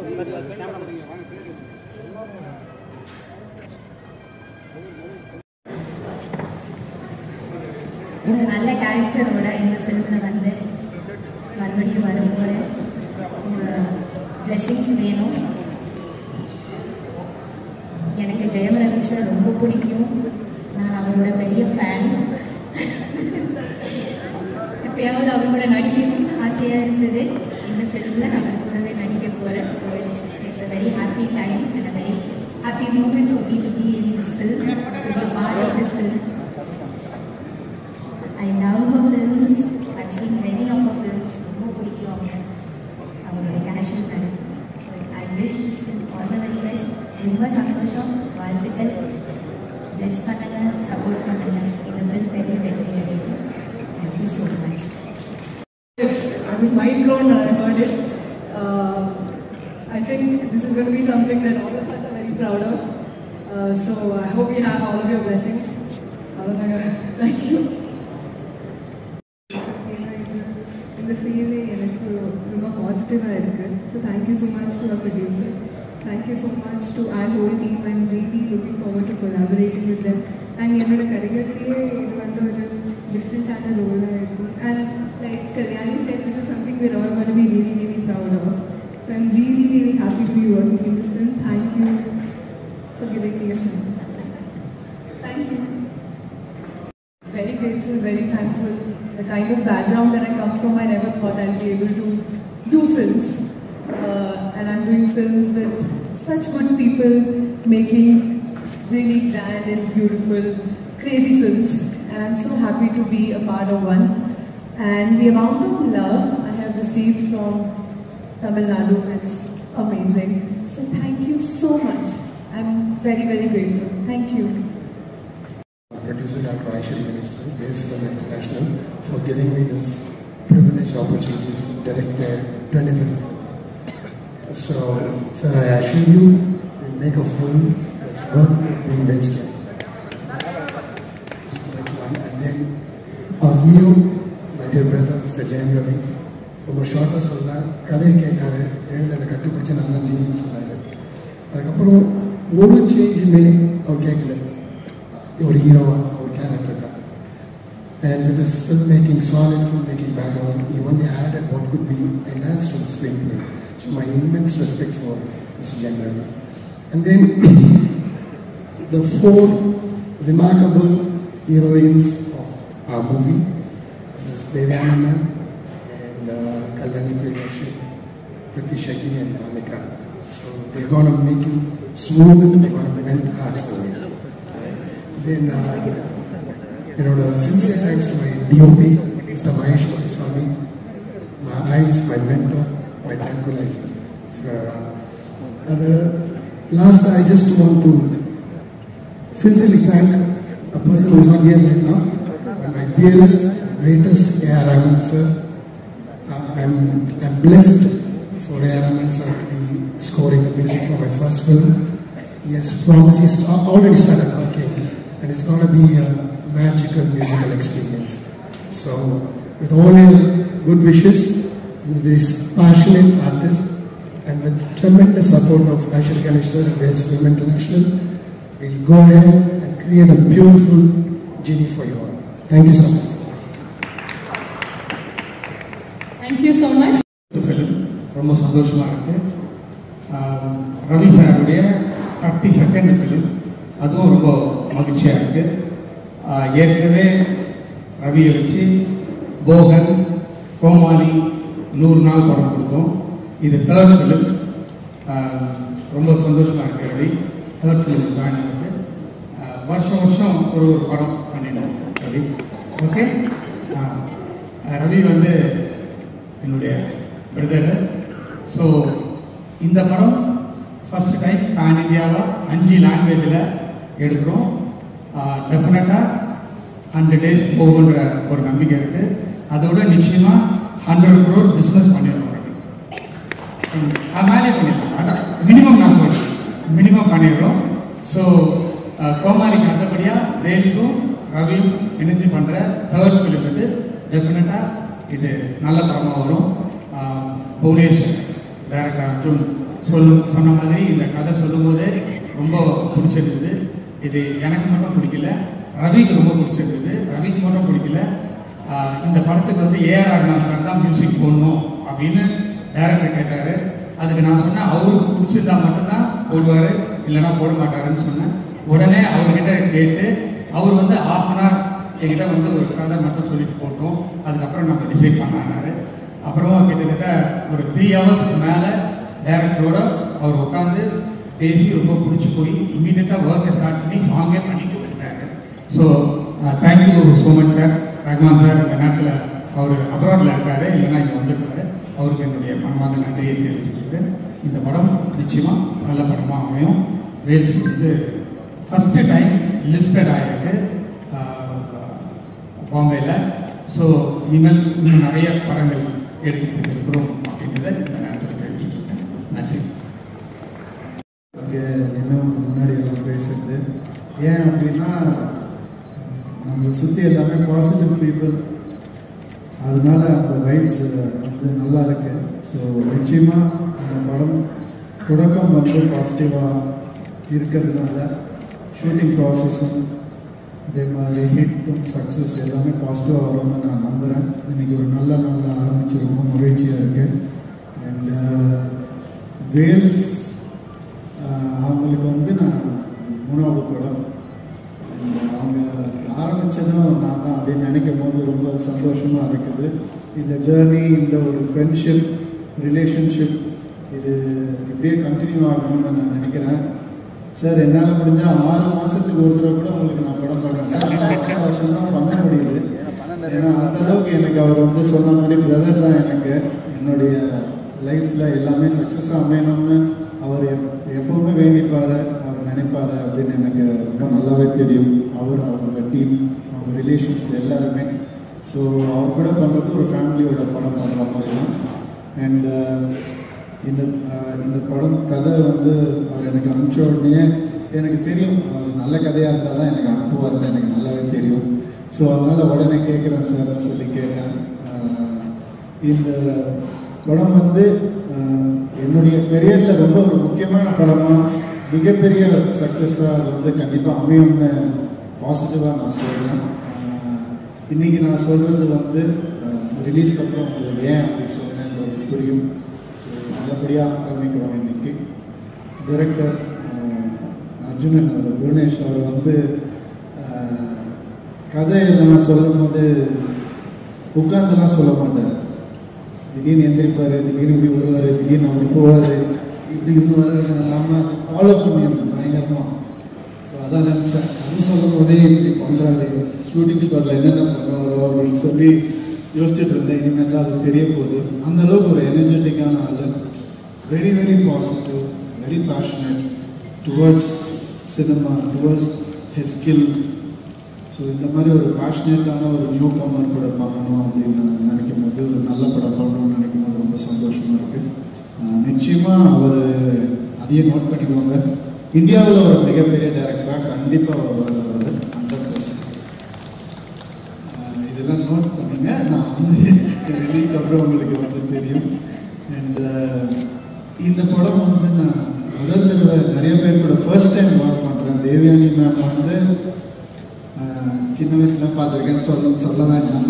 ஒரு நல்ல கேரக்டரோட இந்த ஃபிலிமில் வந்து மறுபடியும் வர போகிறேன் உங்கள் பிளெஸிங்ஸ் வேணும் எனக்கு ஜெயம் ரவி சார் ரொம்ப பிடிக்கும் நான் அவரோட பெரிய ஃபேன் எப்பயாவது அவர் கூட நடிக்கணும்னு ஆசையாக இருந்தது இந்த ஃபிலிமில் அவர் கூடவே நடிக்க போகிறேன் so it's it's uh very happy time and uh very happy moment for me to be in this film to be part of this film I love her films I've seen many of her films ரொம்ப பிடிக்கும் அவங்க அவங்களுடைய கேஷன் நடிப்பு so I wish this all the very best ரொம்ப சந்தோஷம் வாழ்த்துக்கள் plus பண்ணுங்க சப்போர்ட் பண்ணுங்க இந்த ஃபில்ம் பெரிய வெற்றி அடையட்டும் thank you so much It's, I was mind blown when I heard it. Uh, I think this is going to be something that all of us are very proud of. Uh, so I hope you have all of your blessings. Thank you. இந்த ஃபீலே எனக்கு ரொம்ப பாசிட்டிவாக இருக்குது so thank you so much to uh producer thank you so much to our whole team and really looking forward to collaborating with them and என்னோட கரியர்லேயே இது வந்து ஒரு டிஃப்ரெண்ட்டான ரோலாக இருக்கும் and like Kalyani said this is something we're all going to be really really proud of so i'm really really happy to be working in this film thank you for giving me a chance thank you Very grateful, very thankful. The kind of background that I come from, I never thought I'll be able to do films. Uh, and I'm doing films with such good people making really grand and beautiful, crazy films. And I'm so happy to be a part of one. And the amount of love I have received from Tamil Nadu, it's amazing. So thank you so much. I'm very, very grateful. Thank you. producer Dr. Aisha Ganesh, Wales Film International, for giving me this privileged opportunity to direct their 25th. So, sir, I assure you, we'll make a film that's worthy of being Wales So that's one. And then our hero, my dear brother, Mr. Jayam Ravi, ரொம்ப ஷார்ட்டாக சொன்னார் கதையை கேட்டார் எழுத என்னை கட்டுப்பிடிச்சு நான் தான் ஜீனின்னு சொன்னார் அதுக்கப்புறம் ஒரு சேஞ்சுமே அவர் கேட்கல ஒரு ஹீரோவா ஒரு கேரக்டர்க்கா And with his filmmaking, solid filmmaking background, he only added what could be enhanced to the screenplay. So my immense respect for Mr. Jan Ravi. And then the four remarkable heroines of our movie. This is Devi Ananda and uh, Kalyani Priyashi, Priti Shetty and Amika. So they're going to make you smooth, they're going to melt hearts away. Then, uh, you know, the sincere thanks to my DOP, Mr. Mahesh Muthuswamy, my eyes, my mentor, my tranquilizer. So, uh, and, uh, last, I just want to sincerely thank a person who is not here right now, but my dearest, greatest A.R. Rahman sir. Uh, I'm, I'm blessed for A.R. Rahman sir to be scoring the music for my first film. He has promised, he's already started working, and it's going to be a magical musical experience. So, with all your good wishes, with this passionate artist, and with tremendous support of Aishar Ganesh sir and Wales Film International, we'll go ahead and create a beautiful genie for you all. Thank you so much. Thank you so much. Film ரொம்ப சந்தோஷமாக இருக்குது ரவி சாருடைய thirty second film அதுவும் ரொம்ப மகிழ்ச்சியாக இருக்குது ஏற்கனவே ரவியை வச்சு போகன் கோமாளி நூறு நாள் படம் கொடுத்தோம் இது தேர்ட் ஃபிலிம் ரொம்ப சந்தோஷமாக இருக்குது ரவி தேர்ட் ஃபிலிம் ஜாயின் ஆகிட்டு வருஷம் வருஷம் ஒரு ஒரு படம் பண்ணிட்டோம் ரவி ஓகே ரவி வந்து என்னுடைய பிரதரு ஸோ இந்த படம் ஃபர்ஸ்ட் டைம் பேன் இந்தியாவாக அஞ்சு லாங்குவேஜில் எடுக்கிறோம் டெஃபினட்டாக ஹண்ட்ரட் டேஸ் போகுன்ற ஒரு நம்பிக்கை இருக்குது அதோட நிச்சயமாக ஹண்ட்ரட் க்ரோர் பிஸ்னஸ் பண்ணிடுறோம் மேலே பண்ணிடுறோம் அதான் மினிமம் நான் சொல்கிறேன் மினிமம் பண்ணிடுறோம் ஸோ கோமாளிக்கு அடுத்தபடியாக வேல்ஸும் ரவியும் இணைஞ்சு பண்ணுற தேர்ட் ஃபிலிம் இது டெஃபினட்டாக இது நல்ல படமாக வரும் புவனேஷ் டைரக்டர் அர்ஜுன் சொல்லும் சொன்ன மாதிரி இந்த கதை சொல்லும்போதே ரொம்ப பிடிச்சிருந்தது இது எனக்கு மட்டும் பிடிக்கல ரவிக்கு ரொம்ப பிடிச்சிருந்தது ரவிக்கு மட்டும் பிடிக்கல ஆஹ் இந்த படத்துக்கு வந்து ஏஆர் ரஹ்மான் சார் தான் மியூசிக் போடணும் அப்படின்னு டைரக்டர் கேட்டார் அதுக்கு நான் சொன்னேன் அவருக்கு பிடிச்சிருந்தா மட்டும்தான் போடுவார் இல்லைன்னா போட மாட்டாருன்னு சொன்னேன் உடனே அவர்கிட்ட கேட்டு அவர் வந்து ஆஃப் அன் ஹவர் என்கிட்ட வந்து ஒரு கதை மட்டும் சொல்லிட்டு போட்டோம் அதுக்கப்புறம் நம்ம டிசைட் பண்ணாரு அப்புறமா கிட்டத்தட்ட ஒரு த்ரீ ஹவர்ஸ்க்கு மேலே டைரக்டரோட அவர் உட்காந்து பேசி ரொம்ப பிடிச்சி போய் இமீடியட்டாக ஒர்க்கை ஸ்டார்ட் பண்ணி சாங்கே பண்ணி கொடுத்துட்டாரு so thank you so much sir Rahman sir இந்த நேரத்தில் அவர் அப்ராடில் இருக்காரு இல்லைன்னா இங்கே வந்திருக்காரு அவருக்கு என்னுடைய மனமார்ந்த நன்றியை தெரிவிச்சுக்கிட்டு இந்த படம் நிச்சயமாக நல்ல படமாக அமையும் வேல்ஸ் வந்து ஃபஸ்ட்டு டைம் லிஸ்டட் ஆகிருக்கு பாம்பேயில் ஸோ இனிமேல் இன்னும் நிறைய படங்கள் எடுத்துட்டு இருக்கிறோம் அப்படின்றத இந்த நேரத்தில் தெரிவிச்சுக்கிறேன் நன்றி இங்கே இன்னும் முன்னாடி எல்லாம் பேசுறது ஏன் அப்படின்னா நம்மளை சுற்றி எல்லாமே பாசிட்டிவ் பீப்புள் அதனால அந்த வைப்ஸ் வந்து நல்லா இருக்கு ஸோ நிச்சயமாக அந்த படம் தொடக்கம் வந்து பாசிட்டிவாக இருக்கிறதுனால ஷூட்டிங் ப்ராசஸும் அதே மாதிரி ஹிட்டும் சக்ஸஸ் எல்லாமே பாசிட்டிவாக வரும்னு நான் நம்புகிறேன் இன்னைக்கு ஒரு நல்ல நாளில் ஆரம்பிச்சு ரொம்ப மகிழ்ச்சியாக இருக்குது அண்ட் வேல்ஸ் ஆஹ் அவங்களுக்கு வந்து நான் மூணாவது படம் And அவங்க ஆரம்பித்ததும் நான் தான் அப்படின்னு நினைக்கும் போது ரொம்ப சந்தோஷமாக இருக்குது இந்த ஜேர்னி இந்த ஒரு ஃப்ரெண்ட்ஷிப் ரிலேஷன்ஷிப் இது இப்படியே கண்டினியூ ஆகணும்னு நான் நினைக்கிறேன் சார் என்னால் முடிஞ்சால் ஆறு மாதத்துக்கு ஒரு தடவை கூட உங்களுக்கு நான் படம் பண்ணுறேன் சார் ஆனால் வருஷம் வருஷம் தான் பண்ண முடியுது ஏன்னா அந்த அளவுக்கு எனக்கு அவர் வந்து சொன்ன மாதிரி பிரதர் தான் எனக்கு என்னுடைய லைஃப்பில் எல்லாமே சக்ஸஸாக அமையணும்னு அவர் எப்- எப்பவுமே வேண்டிப்பார் அவர் நினைப்பார் அப்படின்னு எனக்கு ரொம்ப நல்லாவே தெரியும் அவர் அவரோட டீம் அவங்க ரிலேஷன்ஸ் எல்லாருமே ஸோ அவர் கூட பண்ணுறது ஒரு ஃபேமிலியோட படம் பண்ணுற மாதிரி தான் அண்ட் இந்த அஹ், இந்த படம் கதை வந்து அவர் எனக்கு அனுப்பிச்ச உடனே எனக்கு தெரியும் அவர் நல்ல கதையாக இருந்தால் தான் எனக்கு அனுப்புவார்னு எனக்கு நல்லாவே தெரியும் ஸோ அதனால் உடனே கேட்குறேன் சார்னு சொல்லி கேட்டேன் அஹ், இந்த படம் வந்து அஹ், என்னுடைய கெரியரில் ரொம்ப ஒரு முக்கியமான படமாக மிகப்பெரிய சக்ஸஸாக அது வந்து கண்டிப்பாக அமையும்னு பாசிட்டிவாக நான் சொல்கிறேன் இன்றைக்கி நான் சொல்கிறது வந்து ரிலீஸ்க்கு அப்புறம் உங்களுக்கு ஏன் அப்படி சொன்னேன்றது புரியும் ஸோ நல்லபடியாக ஆரம்பிக்கிறோம் இன்னைக்கு டைரக்டர் அர்ஜுனன் அவர் புவனேஷ் அவர் வந்து அஹ், கதையெல்லாம் சொல்லும் போது உட்காந்துலாம் சொல்ல மாட்டார் திடீர்னு எந்திரிப்பார் திடீர்னு இப்படி வருவார் திடீர்னு அப்படி போவார் இப்படி இப்படி வர இல்லாமல் ஃபாலோ பண்ணணும் பயங்கரமாக ஸோ அதான் நினச்சேன் அது சொல்லும் போதே இப்படி பண்ணுறாரு ஷூட்டிங் ஸ்பாட்டில் என்னென்ன பண்ணுறாரோ அப்படின்னு சொல்லி யோசிச்சுட்டு இருந்தேன் இனிமேல் தான் அது தெரிய போகுது அந்த அளவுக்கு ஒரு எனர்ஜெட்டிக்கான ஆள் very very positive very passionate towards cinema towards his skill so இந்த மாதிரி ஒரு பேஷனேட்டான ஒரு நியூ கமர் கூட பண்ணணும் அப்படின்னு நினைக்கும் போது ஒரு நல்ல படம் பண்ணணும்னு நினைக்கும் போது ரொம்ப சந்தோஷமாக இருக்குது நிச்சயமாக அவர் அதையும் நோட் பண்ணிக்கோங்க இந்தியாவில் ஒரு மிகப்பெரிய டைரக்டராக கண்டிப்பாக வருவார் அவர் ஹண்ட்ரட் பர்சன்ட் இதெல்லாம் நோட் பண்ணுங்க நான் வந்து ரிலீஸ்க்கு அப்புறம் உங்களுக்கு வந்து தெரியும் அண்ட் இந்த படம் வந்து நான் முதல் தடவை நிறைய பேர் கூட ஃபர்ஸ்ட் டைம் ஒர்க் பண்ணுறேன் தேவயானி மேம் வந்து ஆஹ், சின்ன வயசுல பார்த்துருக்கேன்னு சொல்ல சொல்ல வேண்டாம்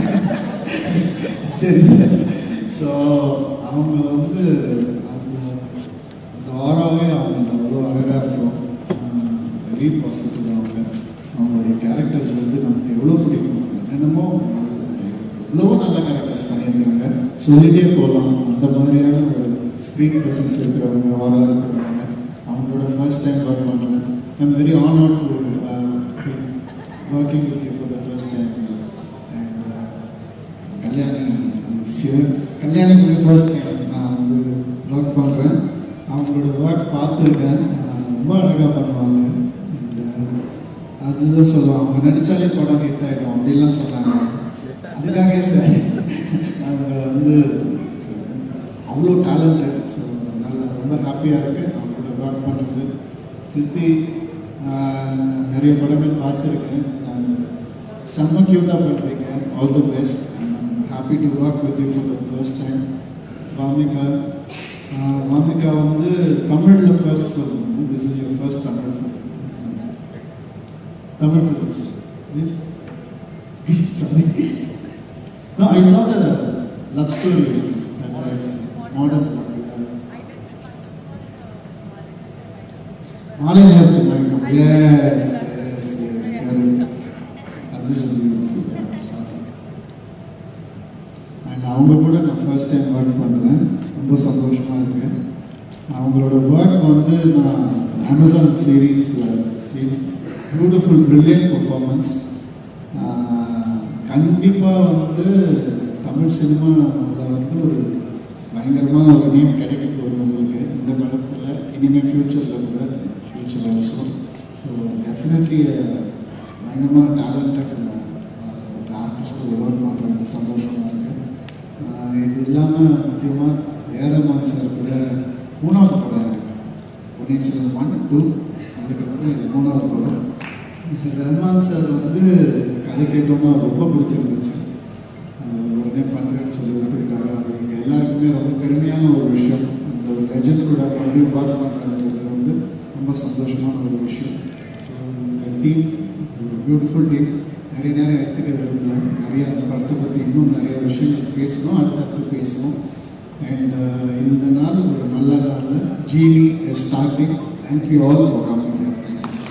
சரி சார் ஸோ அவங்க வந்து அந்த அந்த ஆறாவே அவங்களுக்கு அவ்வளோ அழகாக இருக்கும் வெரி பாசிட்டிவ் அவங்க அவங்களுடைய கேரக்டர்ஸ் வந்து நமக்கு எவ்வளோ பிடிக்கும் என்னென்னமோ எவ்வளோ நல்ல கேரக்டர்ஸ் பண்ணியிருக்காங்க சொல்லிட்டே போகலாம் அந்த மாதிரியான ஒரு ஸ்க்ரீன் ப்ரெசன்ஸ் இருக்கிறவங்க ஆறா இருக்கிறவங்க அவங்களோட ஃபர்ஸ்ட் டைம் ஒர்க் பண்ணுறேன் I'm very honour to working with you for the first time and Kalyani Sivan Kalyani கூட ஃபர்ஸ்ட் டைம் நான் வந்து ஒர்க் பண்ணுறேன் அவங்களோட ஒர்க் பார்த்துருக்கேன் அஹ் ரொம்ப அழகாக பண்ணுவாங்க அண்ட் அதுதான் சொல்லுவாங்க அவங்க நடித்தாலே படம் ஹிட் ஆகிடும் அப்படிலாம் சொன்னாங்க அதுக்காக இல்லை அவங்க வந்து அவ்வளோ டேலண்டட் ஸோ அதனால் ரொம்ப ஹாப்பியாக இருக்குது அவங்க கூட ஒர்க் பண்ணுறது கிருத்தி ஆஹ், நிறைய படங்கள் பார்த்துருக்கேன் ஆஹ், செம்ம க்யூட்டாக பண்ணுறீங்க all the best happy to work with you for the first time பாமிகா மாமிகா வந்து தமிழில் first film this is your first Tamil film Tamil films sorry No, I saw the love story that I've seen, modern love. மாலை நேரத்து மயக்கம் yes yes yes correct அது is beautiful sorry and அவங்க கூட நான் ஃபர்ஸ்ட் டைம் ஒர்க் பண்ணுறேன் ரொம்ப சந்தோஷமாக இருக்கு அவங்களோட ஒர்க் வந்து நான் அமேசான் சீரீஸில் சீன் பியூட்டிஃபுல் ப்ரில்லியன்ட் பர்ஃபார்மன்ஸ் கண்டிப்பாக வந்து தமிழ் சினிமாவில் வந்து ஒரு பயங்கரமான ஒரு நேம் கிடைக்க போகுது உங்களுக்கு இந்த படத்தில் இனிமேல் ஃப்யூச்சரில் கூட ஃப்யூச்சர் ஆல்சோ ஸோ டெஃபினெட்லி பயங்கரமான டேலண்டட் ஒரு ஆர்டிஸ்ட் கூட ஒர்க் பண்ணுறது சந்தோஷமாக இருக்குது இது இல்லாமல் முக்கியமாக ஏரமான் சார் கூட மூணாவது படம் எனக்கு பொன்னியின் செல்வன் ஒன் டூ அதுக்கப்புறம் இது மூணாவது படம் ரஹ்மான் சார் வந்து கதை கேட்டோம்னா ரொம்ப பிடிச்சிருந்துச்சு அது உடனே பண்ணுறேன்னு சொல்லி ஒத்துக்கிட்டாரு அது எங்கள் எல்லாருக்குமே ரொம்ப பெருமையான ஒரு விஷயம் அந்த ஒரு லெஜண்ட் கூட மறுபடியும் ஒர்க் பண்ணுறதுன்றது வந்து ரொம்ப சந்தோஷமான ஒரு விஷயம் ஸோ இந்த டீம் ஒரு பியூட்டிஃபுல் டீம் நிறைய நேரம் எடுத்துக்க விரும்பல நிறைய அந்த படத்தை பற்றி இன்னும் நிறைய விஷயங்கள் பேசணும் அடுத்தடுத்து பேசுவோம் அண்ட் இந்த நாள் ஒரு நல்ல நாளில் Genie starting thank you all for coming thank you so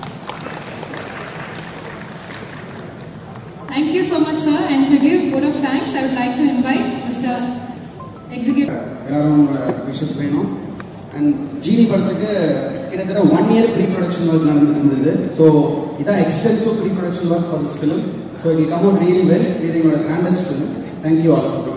much Thank you so much, sir. And to give vote of thanks, I would like to invite Mr. Executive. எல்லாரும் உங்களோட விஷஸ் வேணும் அண்ட் ஜீனி படத்துக்கு கிட்டத்தட்ட one year pre production work நடந்துட்டு இருந்தது so இதான் extensive pre production work for this film so it come out really well இது எங்களோட grandest film thank you all for